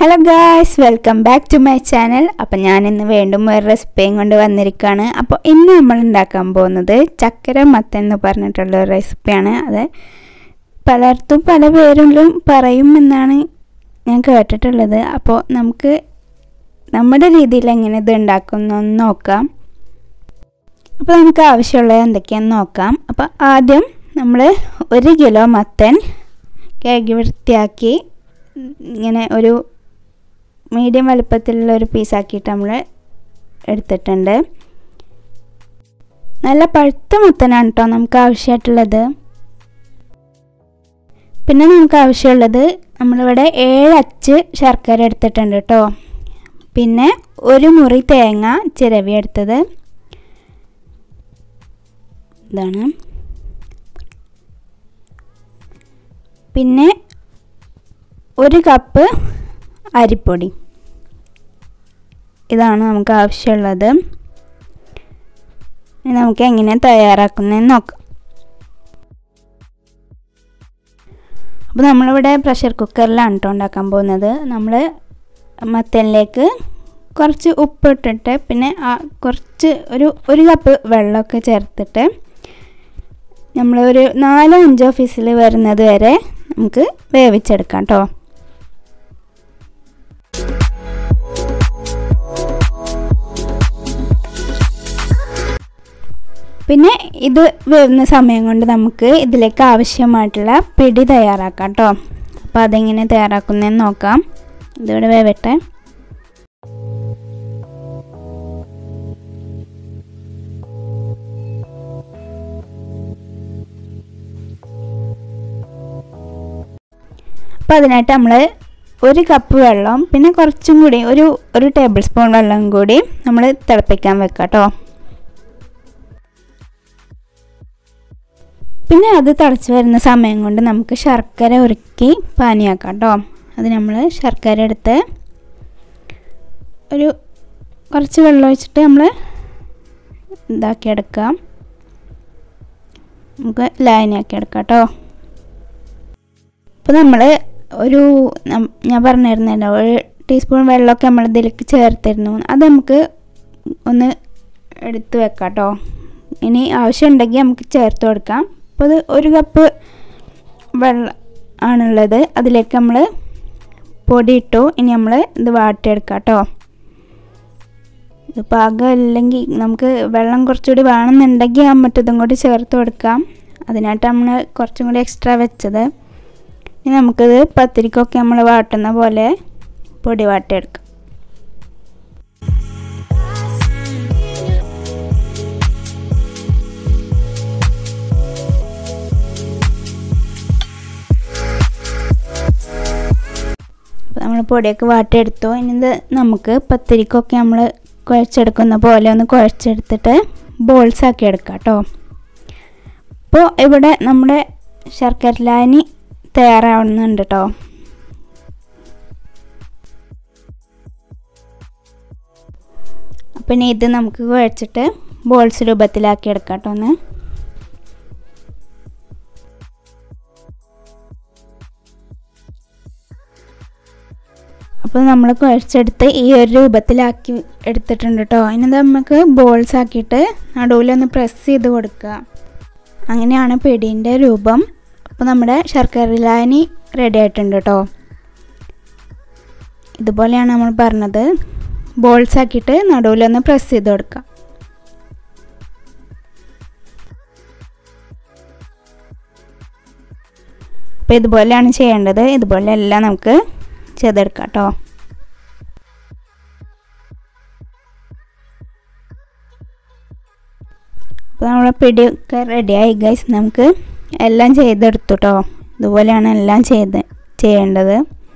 hello guys welcome back to my channel അപ്പം ഞാൻ ഇന്ന് വീണ്ടും ഒരു റെസിപ്പിയും കൊണ്ട് വന്നിരിക്കുകയാണ് അപ്പോൾ ഇന്ന് നമ്മൾ ഉണ്ടാക്കാൻ പോകുന്നത് ചക്കര മത്തൻ എന്ന് പറഞ്ഞിട്ടുള്ള ഒരു റെസിപ്പിയാണ് അത് പലർത്തും പല പേരിലും പറയും എന്നാണ് ഞാൻ കേട്ടിട്ടുള്ളത് അപ്പോൾ നമുക്ക് നമ്മുടെ രീതിയിൽ എങ്ങനെ ഇത് ഉണ്ടാക്കുന്നതെന്ന് നോക്കാം അപ്പോൾ നമുക്ക് ആവശ്യമുള്ളത് എന്തൊക്കെയാണെന്ന് നോക്കാം അപ്പോൾ ആദ്യം നമ്മൾ ഒരു കിലോ മത്തൻ കഴുകി വൃത്തിയാക്കി ഇങ്ങനെ ഒരു മീഡിയം വലുപ്പത്തിലുള്ള ഒരു പീസാക്കിയിട്ട് നമ്മൾ എടുത്തിട്ടുണ്ട് നല്ല പഴുത്ത മുത്തനാണ് കേട്ടോ നമുക്ക് ആവശ്യമായിട്ടുള്ളത് പിന്നെ നമുക്ക് ആവശ്യമുള്ളത് നമ്മളിവിടെ ഏഴ് അച്ച് ശർക്കര എടുത്തിട്ടുണ്ട് കേട്ടോ പിന്നെ ഒരു മുറി തേങ്ങ ചിരവി എടുത്തത് ഇതാണ് പിന്നെ ഒരു കപ്പ് അരിപ്പൊടി ഇതാണ് നമുക്ക് ആവശ്യമുള്ളത് ഇനി നമുക്ക് എങ്ങനെ തയ്യാറാക്കുന്നതെന്ന് നോക്കാം അപ്പോൾ നമ്മളിവിടെ പ്രഷർ കുക്കറിലാണ് കേട്ടോ ഉണ്ടാക്കാൻ പോകുന്നത് നമ്മൾ മത്തനിലേക്ക് കുറച്ച് ഉപ്പിട്ടിട്ട് പിന്നെ ആ കുറച്ച് ഒരു ഒരു കപ്പ് വെള്ളമൊക്കെ ചേർത്തിട്ട് നമ്മൾ ഒരു നാലോ അഞ്ചോ ഫിസിൽ വരുന്നത് വരെ നമുക്ക് വേവിച്ചെടുക്കാം കേട്ടോ പിന്നെ ഇത് വരുന്ന സമയം കൊണ്ട് നമുക്ക് ഇതിലേക്ക് ആവശ്യമായിട്ടുള്ള പിടി തയ്യാറാക്കാം കേട്ടോ അപ്പോൾ അതെങ്ങനെ തയ്യാറാക്കുന്നതെന്ന് നോക്കാം ഇതിവിടെ വേവട്ടെ അപ്പോൾ അതിനായിട്ട് നമ്മൾ ഒരു കപ്പ് വെള്ളം പിന്നെ കുറച്ചും കൂടി ഒരു ഒരു ടേബിൾ സ്പൂൺ വെള്ളം കൂടി നമ്മൾ തിളപ്പിക്കാൻ വെക്കാം കേട്ടോ പിന്നെ അത് തിളച്ച് വരുന്ന സമയം കൊണ്ട് നമുക്ക് ശർക്കര ഉരുക്കി പാനിയാക്കാം കേട്ടോ അത് നമ്മൾ ശർക്കര എടുത്ത് ഒരു കുറച്ച് വെള്ളം ഒഴിച്ചിട്ട് നമ്മൾ ഇതാക്കിയെടുക്കാം നമുക്ക് ലായനിയാക്കി എടുക്കാം കേട്ടോ ഇപ്പോൾ നമ്മൾ ഒരു ഞാൻ പറഞ്ഞിരുന്നല്ലോ ഒരു ടീസ്പൂൺ വെള്ളമൊക്കെ നമ്മൾ ഇതിലേക്ക് ചേർത്തിരുന്നു അത് നമുക്ക് ഒന്ന് എടുത്ത് വെക്കാം കേട്ടോ ഇനി ആവശ്യമുണ്ടെങ്കിൽ നമുക്ക് ചേർത്ത് കൊടുക്കാം അപ്പോൾ ഇത് ഒരു കപ്പ് വെള്ളം ആണുള്ളത് അതിലേക്ക് നമ്മൾ പൊടി ഇട്ടു ഇനി നമ്മൾ ഇത് വാട്ടിയെടുക്കാം കേട്ടോ ഇത് പാകമില്ലെങ്കിൽ നമുക്ക് വെള്ളം കുറച്ചുകൂടി വേണമെന്നുണ്ടെങ്കിൽ ആ മറ്റതും കൂടി ചേർത്ത് കൊടുക്കാം അതിനായിട്ട് നമ്മൾ കുറച്ചും കൂടി എക്സ്ട്രാ വെച്ചത് ഇനി നമുക്കിത് പത്തിരിക്കൊക്കെ നമ്മൾ വാട്ടുന്ന പോലെ പൊടി വാട്ടിയെടുക്കാം അപ്പോൾ നമ്മൾ പൊടിയൊക്കെ വാട്ടിയെടുത്തു ഇനി ഇത് നമുക്ക് പത്തിരിക്കൊക്കെ നമ്മൾ കുഴച്ചെടുക്കുന്ന പോലെ ഒന്ന് കുഴച്ചെടുത്തിട്ട് ബോൾസ് ആക്കി എടുക്കാം കേട്ടോ അപ്പോൾ ഇവിടെ നമ്മുടെ ശർക്കര ലായനി തയ്യാറാവുന്നുണ്ട് കേട്ടോ അപ്പം ഇനി ഇത് നമുക്ക് കുഴച്ചിട്ട് ബോൾസ് രൂപത്തിലാക്കി എടുക്കാം കേട്ടോ ഒന്ന് അപ്പോൾ നമ്മൾ കുഴച്ചെടുത്ത് ഈ ഒരു രൂപത്തിലാക്കി എടുത്തിട്ടുണ്ട് കേട്ടോ ഇനി നമുക്ക് ബോൾസ് ആക്കിയിട്ട് നടുവിലൊന്ന് പ്രസ് ചെയ്ത് കൊടുക്കുക അങ്ങനെയാണ് പിടീൻ്റെ രൂപം അപ്പോൾ നമ്മുടെ ശർക്കര ലായനി റെഡി ആയിട്ടുണ്ട് കേട്ടോ ഇതുപോലെയാണ് നമ്മൾ പറഞ്ഞത് ബോൾസ് ആക്കിയിട്ട് നടുവിലൊന്ന് പ്രസ് ചെയ്ത് കൊടുക്കാം അപ്പോൾ ഇതുപോലെയാണ് ചെയ്യേണ്ടത് ഇതുപോലെ എല്ലാം നമുക്ക് ചെയ്തെടുക്കാം കേട്ടോ അപ്പോൾ നമ്മളെ പിടിയൊക്കെ റെഡിയായി ഗൈസ് നമുക്ക് എല്ലാം ചെയ്തെടുത്തു കേട്ടോ ഇതുപോലെയാണ് എല്ലാം ചെയ്ത് ചെയ്യേണ്ടത്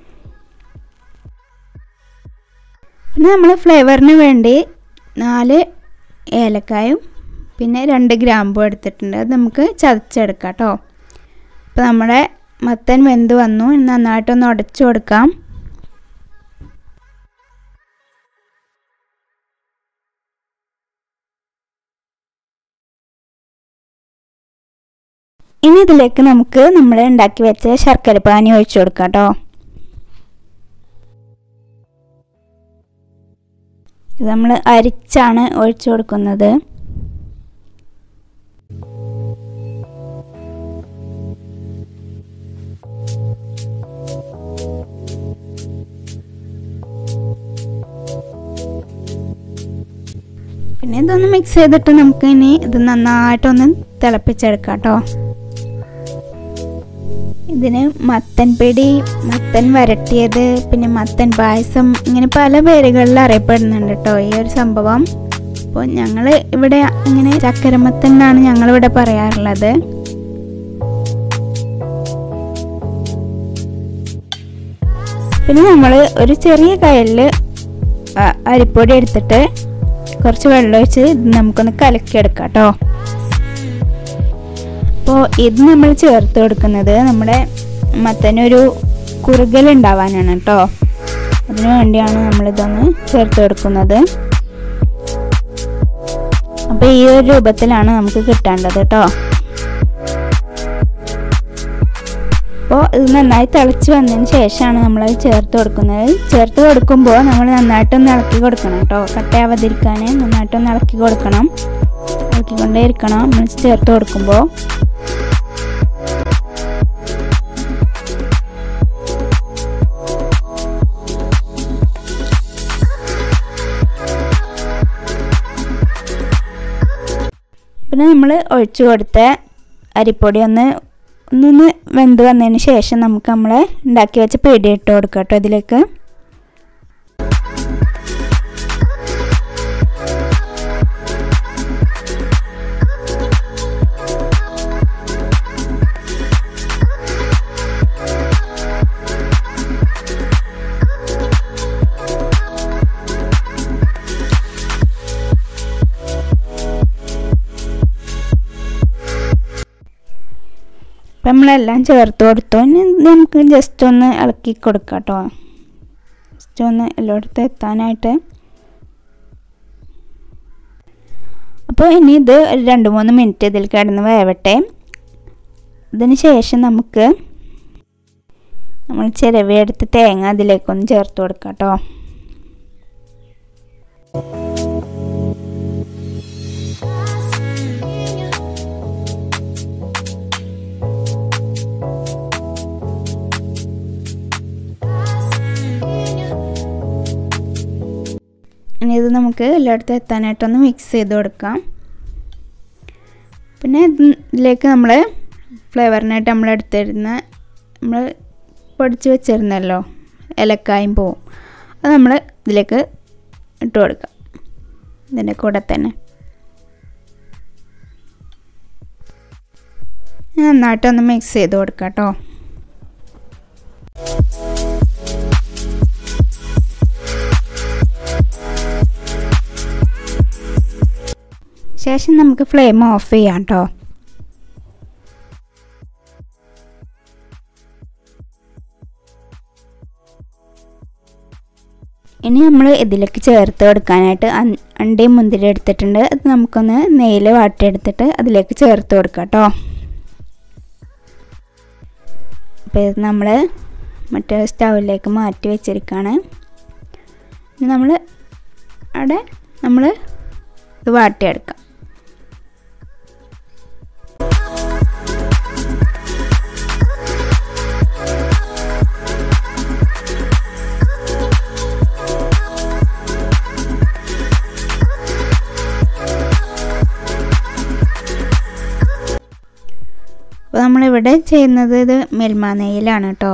പിന്നെ നമ്മൾ ഫ്ലേവറിന് വേണ്ടി നാല് ഏലക്കായും പിന്നെ രണ്ട് ഗ്രാമ്പും എടുത്തിട്ടുണ്ട് അത് നമുക്ക് ചതച്ചെടുക്കാം കേട്ടോ അപ്പോൾ നമ്മുടെ മത്തൻ വെന്ത് വന്നു നന്നായിട്ടൊന്ന് ഉടച്ചു കൊടുക്കാം ഇനി ഇതിലേക്ക് നമുക്ക് നമ്മൾ ഉണ്ടാക്കി വെച്ച ശർക്കര പാനി ഒഴിച്ചു കൊടുക്കാം കേട്ടോ ഇത് നമ്മൾ അരിച്ചാണ് ഒഴിച്ചു കൊടുക്കുന്നത് പിന്നെ ഇതൊന്ന് മിക്സ് ചെയ്തിട്ട് നമുക്ക് ഇനി ഇത് നന്നായിട്ടൊന്ന് തിളപ്പിച്ചെടുക്കാം കേട്ടോ ഇതിന് മത്തൻ പിടി മത്തൻ വരട്ടിയത് പിന്നെ മത്തൻ പായസം ഇങ്ങനെ പല പേരുകളിൽ അറിയപ്പെടുന്നുണ്ട് കേട്ടോ ഈ ഒരു സംഭവം അപ്പോൾ ഞങ്ങൾ ഇവിടെ ഇങ്ങനെ ചക്കരമത്തൻ എന്നാണ് ഞങ്ങളിവിടെ പറയാറുള്ളത് പിന്നെ നമ്മൾ ഒരു ചെറിയ കയ്യിൽ അരിപ്പൊടി എടുത്തിട്ട് കുറച്ച് വെള്ളം ഒഴിച്ച് ഇത് നമുക്കൊന്ന് കലക്കിയെടുക്കാം കേട്ടോ അപ്പോൾ ഇത് നമ്മൾ ചേർത്ത് കൊടുക്കുന്നത് നമ്മുടെ മത്തനൊരു കുറുകൽ ഉണ്ടാവാനാണ് കേട്ടോ അതിനു വേണ്ടിയാണ് നമ്മളിതൊന്ന് ചേർത്ത് കൊടുക്കുന്നത് അപ്പോൾ ഈ ഒരു രൂപത്തിലാണ് നമുക്ക് കിട്ടേണ്ടത് കേട്ടോ അപ്പോൾ ഇത് നന്നായി തിളച്ച് വന്നതിന് ശേഷമാണ് നമ്മളത് ചേർത്ത് കൊടുക്കുന്നത് ചേർത്ത് കൊടുക്കുമ്പോൾ നമ്മൾ നന്നായിട്ടൊന്ന് ഇളക്കി കൊടുക്കണം കേട്ടോ കട്ടയാവാതിരിക്കാൻ നന്നായിട്ടൊന്ന് ഇളക്കി കൊടുക്കണം ഇളക്കിക്കൊണ്ടേ ഇരിക്കണം നമ്മൾ ചേർത്ത് കൊടുക്കുമ്പോൾ പിന്നെ നമ്മൾ ഒഴിച്ചു കൊടുത്ത അരിപ്പൊടി ഒന്ന് ഒന്നൊന്ന് വെന്ത് വന്നതിന് ശേഷം നമുക്ക് നമ്മൾ ഉണ്ടാക്കി വെച്ച പിടി ഇട്ട് കൊടുക്കാം കേട്ടോ ഇതിലേക്ക് അപ്പം നമ്മളെല്ലാം ചേർത്ത് കൊടുത്തു ഇനി നമുക്ക് ജസ്റ്റ് ഒന്ന് ഇളക്കി കൊടുക്കാം കേട്ടോ ജസ്റ്റ് ഒന്ന് എല്ലായിടത്തും എത്താനായിട്ട് അപ്പോൾ ഇനി ഇത് ഒരു രണ്ട് മൂന്ന് മിനിറ്റ് ഇതിൽ കിടന്ന് വേവട്ടെ ഇതിന് ശേഷം നമുക്ക് നമ്മൾ ചിരവിയെടുത്ത് തേങ്ങ അതിലേക്കൊന്ന് ചേർത്ത് കൊടുക്കാം കേട്ടോ ഇനി ഇത് നമുക്ക് എല്ലായിടത്തും എത്താനായിട്ടൊന്ന് മിക്സ് ചെയ്ത് കൊടുക്കാം പിന്നെ ഇതിലേക്ക് നമ്മൾ ഫ്ലേവറിനായിട്ട് നമ്മൾ എടുത്തിരുന്ന നമ്മൾ പൊടിച്ച് വെച്ചിരുന്നല്ലോ ഏലക്കായും പോവും അത് നമ്മൾ ഇതിലേക്ക് ഇട്ട് കൊടുക്കാം ഇതിൻ്റെ കൂടെ തന്നെ നന്നായിട്ടൊന്ന് മിക്സ് ചെയ്ത് കൊടുക്കാം കേട്ടോ ശേഷം നമുക്ക് ഫ്ലെയിം ഓഫ് ചെയ്യാം കേട്ടോ ഇനി നമ്മൾ ഇതിലേക്ക് ചേർത്ത് കൊടുക്കാനായിട്ട് അണ്ടിയും മുന്തിരി എടുത്തിട്ടുണ്ട് അത് നമുക്കൊന്ന് നെയ്യിൽ വാട്ടിയെടുത്തിട്ട് അതിലേക്ക് ചേർത്ത് കൊടുക്കാം കേട്ടോ അപ്പോൾ ഇത് നമ്മൾ മറ്റേ സ്റ്റൗവിലേക്ക് മാറ്റി വെച്ചിരിക്കുകയാണ് ഇനി നമ്മൾ അവിടെ നമ്മൾ ഇത് വാട്ടിയെടുക്കാം അപ്പോൾ നമ്മളിവിടെ ചെയ്യുന്നത് ഇത് മിൽമ നെയ്യിലാണ് കേട്ടോ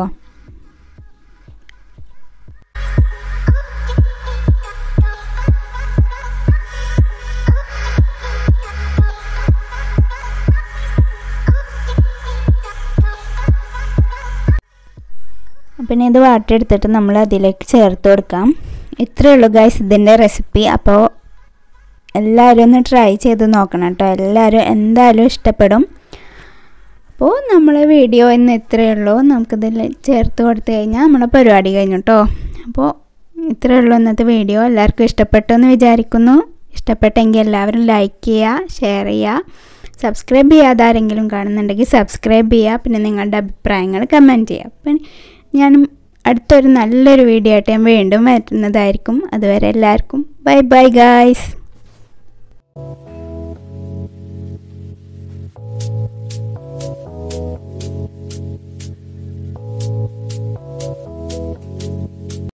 പിന്നെ ഇത് വാട്ടിയെടുത്തിട്ട് നമ്മൾ അതിലേക്ക് ചേർത്ത് കൊടുക്കാം ഇത്രയേ ഉള്ളൂ ഗൈസ് ഇതിൻ്റെ റെസിപ്പി അപ്പോൾ എല്ലാവരും ഒന്ന് ട്രൈ ചെയ്ത് നോക്കണം കേട്ടോ എല്ലാവരും എന്തായാലും ഇഷ്ടപ്പെടും അപ്പോൾ നമ്മളെ വീഡിയോ ഇന്ന് ഇത്രയേ ഉള്ളൂ നമുക്കിതിൽ ചേർത്ത് കൊടുത്തു കഴിഞ്ഞാൽ നമ്മുടെ പരിപാടി കഴിഞ്ഞു കേട്ടോ അപ്പോൾ ഇത്രയേ ഉള്ളൂ ഇന്നത്തെ വീഡിയോ എല്ലാവർക്കും ഇഷ്ടപ്പെട്ടു എന്ന് വിചാരിക്കുന്നു ഇഷ്ടപ്പെട്ടെങ്കിൽ എല്ലാവരും ലൈക്ക് ചെയ്യുക ഷെയർ ചെയ്യുക സബ്സ്ക്രൈബ് ചെയ്യാതെ ആരെങ്കിലും കാണുന്നുണ്ടെങ്കിൽ സബ്സ്ക്രൈബ് ചെയ്യുക പിന്നെ നിങ്ങളുടെ അഭിപ്രായങ്ങൾ കമൻറ്റ് ചെയ്യുക പിന്നെ ഞാൻ അടുത്തൊരു നല്ലൊരു വീഡിയോ ആയിട്ട് ഞാൻ വീണ്ടും വരുന്നതായിരിക്കും അതുവരെ എല്ലാവർക്കും ബൈ ബൈ ഗായ്സ്